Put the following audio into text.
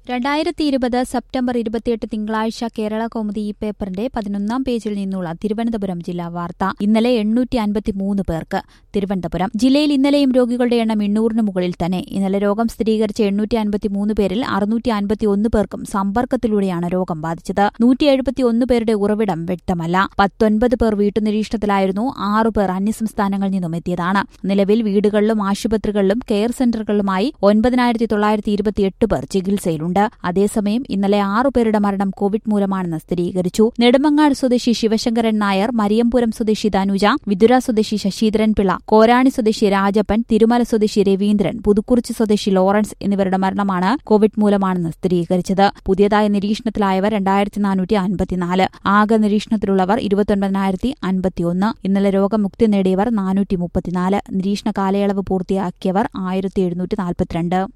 രണ്ടായിരത്തി ഇരുപത് സെപ്റ്റംബർ ഇരുപത്തിയെട്ട് തിങ്കളാഴ്ച കേരള കൗമുദി ഈ പേപ്പറിന്റെ പതിനൊന്നാം പേജിൽ നിന്നുള്ള തിരുവനന്തപുരം ജില്ലാ വാർത്ത ഇന്നലെ എണ്ണൂറ്റി അൻപത്തിമൂന്ന് പേർക്ക് തിരുവനന്തപുരം ജില്ലയിൽ ഇന്നലെയും രോഗികളുടെ എണ്ണം എണ്ണൂറിന് മുകളിൽ തന്നെ ഇന്നലെ രോഗം സ്ഥിരീകരിച്ച എണ്ണൂറ്റി അൻപത്തിമൂന്ന് പേരിൽ അറുന്നൂറ്റി അൻപത്തിയൊന്ന് പേർക്കും സമ്പർക്കത്തിലൂടെയാണ് രോഗം ബാധിച്ചത് നൂറ്റി എഴുപത്തിയൊന്ന് പേരുടെ ഉറവിടം വ്യക്തമല്ല പത്തൊൻപത് പേർ വീട്ടുനിരീക്ഷണത്തിലായിരുന്നു ആറു പേർ അന്യസംസ്ഥാനങ്ങളിൽ നിന്നും എത്തിയതാണ് നിലവിൽ വീടുകളിലും ആശുപത്രികളിലും കെയർ സെന്ററുകളിലുമായി ഒൻപതിനായിരത്തി തൊള്ളായിരത്തി ഇരുപത്തിയെട്ട് പേർ ചികിത്സയിലുണ്ട് അതേസമയം ഇന്നലെ ആറുപേരുടെ മരണം കോവിഡ് മൂലമാണെന്ന് സ്ഥിരീകരിച്ചു നെടുമങ്ങാട് സ്വദേശി ശിവശങ്കരൻ നായർ മരിയംപുരം സ്വദേശി ധനുജ വിതുര സ്വദേശി ശശീധരൻ പിള്ള കോരാണി സ്വദേശി രാജപ്പൻ തിരുമല സ്വദേശി രവീന്ദ്രൻ പുതുക്കുറിച്ചി സ്വദേശി ലോറൻസ് എന്നിവരുടെ മരണമാണ് കോവിഡ് മൂലമാണെന്ന് സ്ഥിരീകരിച്ചത് പുതിയതായി നിരീക്ഷണത്തിലായവർ രണ്ടായിരത്തി നാനൂറ്റി അൻപത്തിനാല് ആകെ നിരീക്ഷണത്തിലുള്ളവർ ഇരുപത്തൊൻപതിനായിരത്തി അൻപത്തിയൊന്ന് ഇന്നലെ രോഗമുക്തി നേടിയവർ നാനൂറ്റി മുപ്പത്തിനാല് നിരീക്ഷണ കാലയളവ് പൂർത്തിയാക്കിയവർ ആയിരത്തി എഴുന്നൂറ്റി നാൽപ്പത്തിരണ്ട്